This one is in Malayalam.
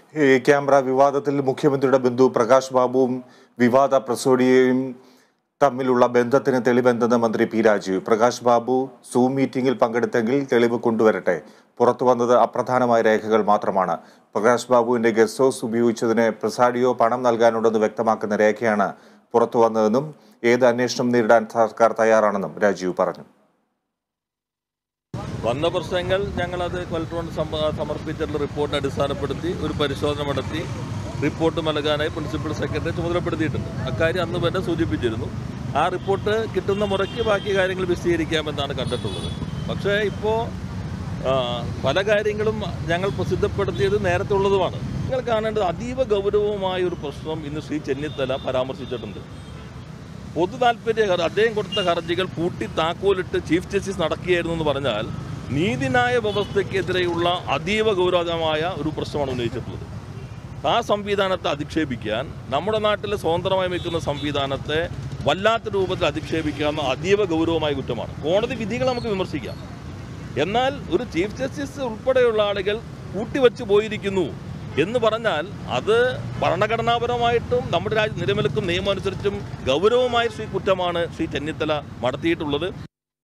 ഈ ക്യാമറ വിവാദത്തിൽ മുഖ്യമന്ത്രിയുടെ ബന്ധു പ്രകാശ് ബാബുവും വിവാദ പ്രസോഡിയയും തമ്മിലുള്ള ബന്ധത്തിന് തെളിവെന്തെന്ന് മന്ത്രി പി രാജീവ് പ്രകാശ് ബാബു സൂം മീറ്റിംഗിൽ പങ്കെടുത്തെങ്കിൽ തെളിവ് കൊണ്ടുവരട്ടെ പുറത്തു വന്നത് അപ്രധാനമായ രേഖകൾ മാത്രമാണ് പ്രകാശ് ബാബുവിന്റെ ഗസ്റ്റ് ഹൗസ് ഉപയോഗിച്ചതിന് പ്രസാഡിയോ പണം നൽകാനുണ്ടെന്ന് വ്യക്തമാക്കുന്ന രേഖയാണ് പുറത്തു വന്നതെന്നും ഏത് അന്വേഷണം നേരിടാൻ സർക്കാർ തയ്യാറാണെന്നും രാജീവ് പറഞ്ഞു വന്ന പ്രശ്നങ്ങൾ ഞങ്ങളത് കളക്ടറോട് സമ- സമർപ്പിച്ചിട്ടുള്ള റിപ്പോർട്ടിനെ അടിസ്ഥാനപ്പെടുത്തി ഒരു പരിശോധന നടത്തി റിപ്പോർട്ട് നൽകാനായി പ്രിൻസിപ്പൽ സെക്രട്ടറി ചുമതലപ്പെടുത്തിയിട്ടുണ്ട് അക്കാര്യം അന്ന് തന്നെ സൂചിപ്പിച്ചിരുന്നു ആ റിപ്പോർട്ട് കിട്ടുന്ന മുറയ്ക്ക് ബാക്കി കാര്യങ്ങൾ വിശദീകരിക്കാമെന്നാണ് കണ്ടിട്ടുള്ളത് പക്ഷേ ഇപ്പോൾ പല കാര്യങ്ങളും ഞങ്ങൾ പ്രസിദ്ധപ്പെടുത്തിയത് നേരത്തെ ഉള്ളതുമാണ് നിങ്ങൾ കാണേണ്ടത് അതീവ ഗൗരവമായ ഒരു പ്രശ്നം ഇന്ന് ശ്രീ ചെന്നിത്തല പരാമർശിച്ചിട്ടുണ്ട് പൊതു താല്പര്യ ഹർ- അദ്ദേഹം കൊടുത്ത ഹർജികൾ പൂട്ടി താക്കോലിട്ട് ചീഫ് ജസ്റ്റിസ് നടക്കുകയായിരുന്നു എന്ന് പറഞ്ഞാൽ നീതിന്യായ വ്യവസ്ഥയ്ക്കെതിരെയുള്ള അതീവ ഗൗരവമായ ഒരു പ്രശ്നമാണ് ഉന്നയിച്ചിട്ടുള്ളത് ആ സംവിധാനത്തെ അധിക്ഷേപിക്കാൻ നമ്മുടെ നാട്ടിലെ സ്വതന്ത്രമായി നിൽക്കുന്ന സംവിധാനത്തെ വല്ലാത്ത രൂപത്തിൽ അധിക്ഷേപിക്കാവുന്ന അതീവ ഗൗരവമായ കുറ്റമാണ് കോടതി വിധികൾ നമുക്ക് വിമർശിക്കാം എന്നാൽ ഒരു ചീഫ് ജസ്റ്റിസ് ഉൾപ്പെടെയുള്ള ആളുകൾ കൂട്ടിവെച്ച് പോയിരിക്കുന്നു എന്ന് പറഞ്ഞാൽ അത് ഭരണഘടനാപരമായിട്ടും നമ്മുടെ രാജ്യം നിലനിൽക്കും നിയമം അനുസരിച്ചും ഗൗരവമായ ശ്രീ കുറ്റമാണ് ശ്രീ ചെന്നിത്തല നടത്തിയിട്ടുള്ളത്